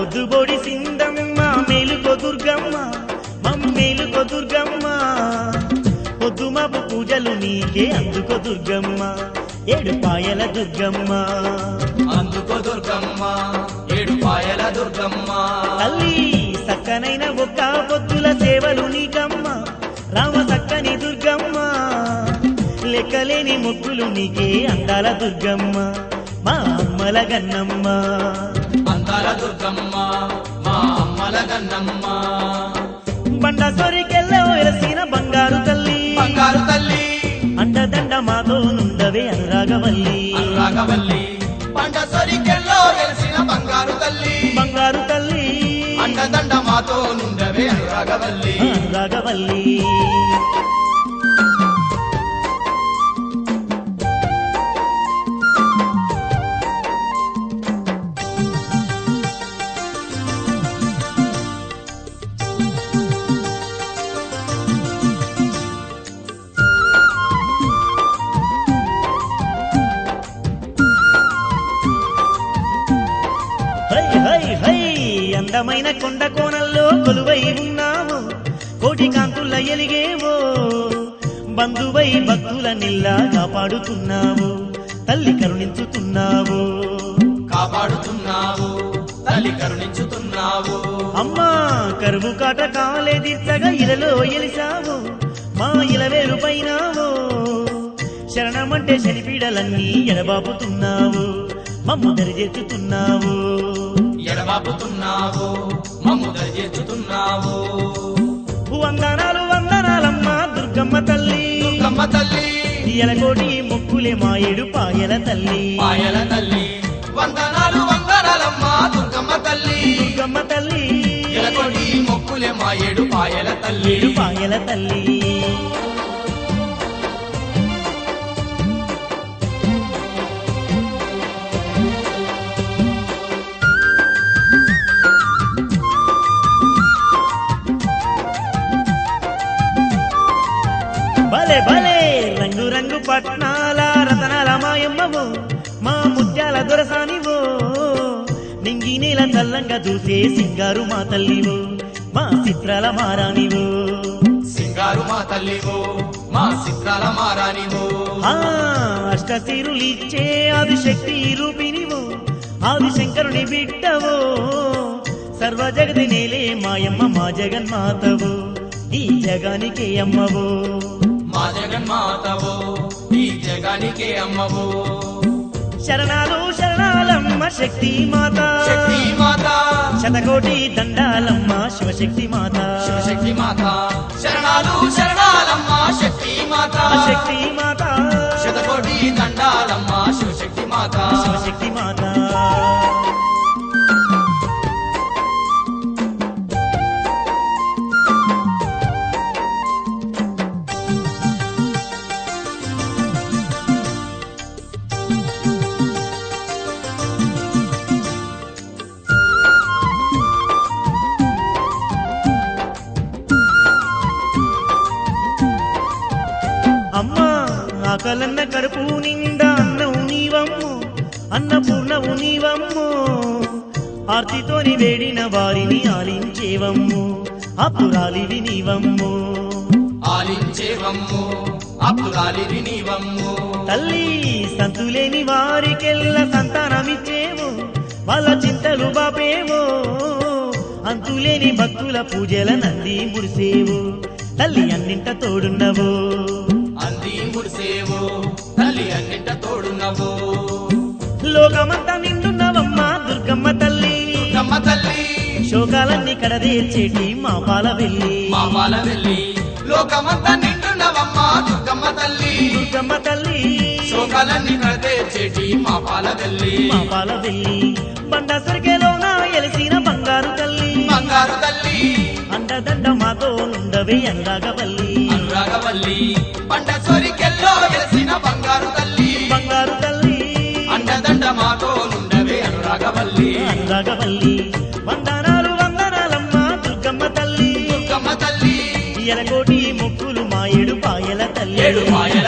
పొద్దుబోడి సిందమ్మ మేలుకో దుర్గమ్మ మమ్మేలుకో దుర్గమ్మ పొద్దుమాపు పూజలు నీకే అందుకో దుర్గమ్మ ఏడు పాయల దుర్గమ్మ అందుకో దుర్గమ్మ ఏడు పాయల దుర్గమ్మ తల్లి సక్కనైన ఒక్క పొద్దుల సేవలు నీకమ్మ రామ సక్కని దుర్గమ్మ లెక్కలేని మొక్కులు నీకే అందాల దుర్గమ్మ మా అమ్మల గన్నమ్మ అందాల దుర్గమ్మ మా అమ్మల గన్నమ్మ బండ సొరికెల్ల వెలసిన బంగారు తల్లి బంగారు తల్లి అండదండ మాతో నుండవే అనురాగవల్లి అనురాగవల్లి పంట సొరికెల్లో వెలిసిన బంగారు తల్లి బంగారు తల్లి అండదండ మాతో నుండవే అనురాగవల్లి అనురాగవల్లి హై హై హై అందమైన కొండ కోణంలో కొలువై ఉన్నావు కోటి కాంతుల ఎలిగేవో బంధువై భక్తుల నిల్లా కాపాడుతున్నావు తల్లి కరుణించుతున్నావు కాపాడుతున్నావు తల్లి కరుణించుతున్నావు అమ్మా కరువు కాట కాలే తీర్చగా ఇలలో ఎలిసావు మా ఇలవేరు పైనావు శరణమంటే శనిపీడలన్నీ ఎడబాపుతున్నావు మమ్ము దరిచేస్తున్నావు ఎడబాపుతున్నావు మమ్ము దరిచేస్తున్నావు వందనాలు వందనాలమ్మ దుర్గమ్మ తల్లి దుర్గమ్మ తల్లి ఎలకోటి మొక్కులే మాయేడు పాయల తల్లి పాయల తల్లి వందనాలు వందనాలమ్మ దుర్గమ్మ తల్లి దుర్గమ్మ తల్లి ఎలకొడి మొక్కులే మా ఏడు పాయల తల్లి ఏడు పాయల తల్లి భలే భలే రంగు రంగు పట్నాల రతనాల మాయమ్మవు మా ముత్యాల దొరసానివో నింగి నీల చల్లంగా చూసే సింగారు మా తల్లివో మా చిత్రాల మారానివో సింగారు మా తల్లివో మా చిత్రాల మారానివో ఆ అష్టశిరులిచ్చే ఆదిశక్తి రూపినివో ఆదిశంకరుని బిడ్డవో సర్వ జగతి నేలే మాయమ్మ మా జగన్మాతవో ఈ జగానికే అమ్మవో మా జగన్మాతవో ఈ జగానికే అమ్మవో శరణాలు శరణాలమ్మ శక్తి మాత శక్తి మాత శతకోటి దండాలమ్మ శివశక్తి మాత శివశక్తి మాత శరణాలు శరణాలమ్మ శక్తి మాత శక్తి మాత శతకోటి దండాలమ్మ శివశక్తి మాత శివశక్తి మాత అమ్మా ఆకలన్న కడుపు నిండా అన్నవు నీవమ్ము అన్నపూర్ణవు నీవమ్ము ఆర్తితోని వేడిన వారిని ఆలించేవమ్ము అపురాలివి నీవమ్ము ఆలించేవమ్ము అప్పురాలివి నీవమ్ము తల్లి సంతులేని వారికెల్ల సంతానమిచ్చేవు వాళ్ళ చింతలు బాపేవో అంతులేని భక్తుల పూజల నంది ముడిసేవు తల్లి అన్నింట తోడున్నవో అంది మురిసేవో తల్లి అన్నింట తోడున్నవో లోకమంతా నిండున్నవమ్మా దుర్గమ్మ తల్లి దుర్గమ్మ తల్లి శోకాలన్నీ కడదేర్చేటి మా పాల వెళ్ళి మా పాల వెళ్ళి లోకమంతా నిండున్నవమ్మా దుర్గమ్మ తల్లి దుర్గమ్మ తల్లి శోకాలన్నీ కడితే చెటి మా పాల వెళ్ళి మా పాల వెళ్ళి బండ సరికెలోన ఎలిసిన బంగారు తల్లి బంగారు తల్లి అండదండ మాతో నుండవే అందాగవల్లి అనురాగవల్లి పంట సొరికెల్లో వెలసిన బంగారు తల్లి బంగారు తల్లి అండదండ మాతో నుండవే అనురాగవల్లి అనురాగవల్లి వందనాలు వందనాలమ్మ దుర్గమ్మ తల్లి దుర్గమ్మ తల్లి ఎలకోటి ముక్కులు మా ఏడు పాయల తల్లి ఏడు మాయల